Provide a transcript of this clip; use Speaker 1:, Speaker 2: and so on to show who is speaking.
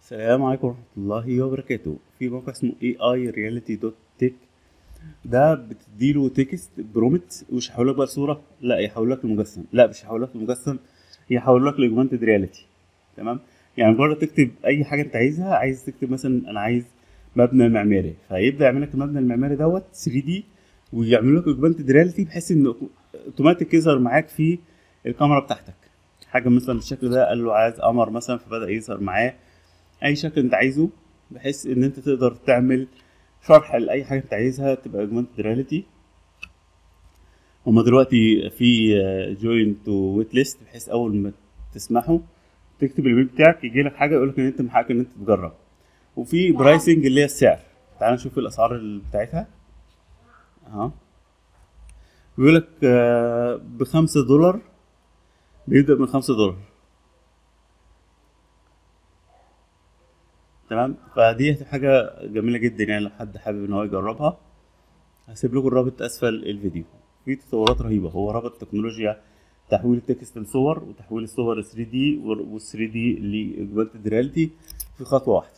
Speaker 1: السلام عليكم ورحمة الله وبركاته في موقع اسمه اي اي رياليتي دوت تك ده بتديله تكست برومت ومش هيحول لك بقى صورة لا يحول لك لمجسم لا مش هيحول لك لمجسم يحول لك لاجمانتد رياليتي تمام يعني مجرد تكتب اي حاجة انت عايزها عايز تكتب مثلا انا عايز مبنى معماري فيبدأ يعمل لك المبنى المعماري دوت 3 دي ويعمل لك اوجمانتد رياليتي بحيث انه اوتوماتيك يظهر معاك في الكاميرا بتاعتك حاجة مثلا بالشكل ده قال له عايز قمر مثلا فبدأ يظهر معاه اي شكل انت عايزه بحيث ان انت تقدر تعمل شرح لاي حاجه انت عايزها تبقى اوجمانتد رياليتي هما دلوقتي في جوين تو ويت ليست بحيث اول ما تسمحه تكتب الايميل بتاعك يجي لك حاجه يقول لك ان انت من حقك ان انت تجرب وفي برايسنج اللي هي السعر تعال نشوف الاسعار اللي بتاعتها اهو بيقول لك بخمسة دولار بيبدأ من خمسة دولار تمام فدي حاجة جميلة جدا يعني لو حد حابب ان هو يجربها هسيب لكم الرابط اسفل الفيديو في تطورات رهيبة هو رابط تكنولوجيا تحويل التكست لصور وتحويل الصور 3 دي وال 3 دي لاجمانتد رياليتي في خطوة واحدة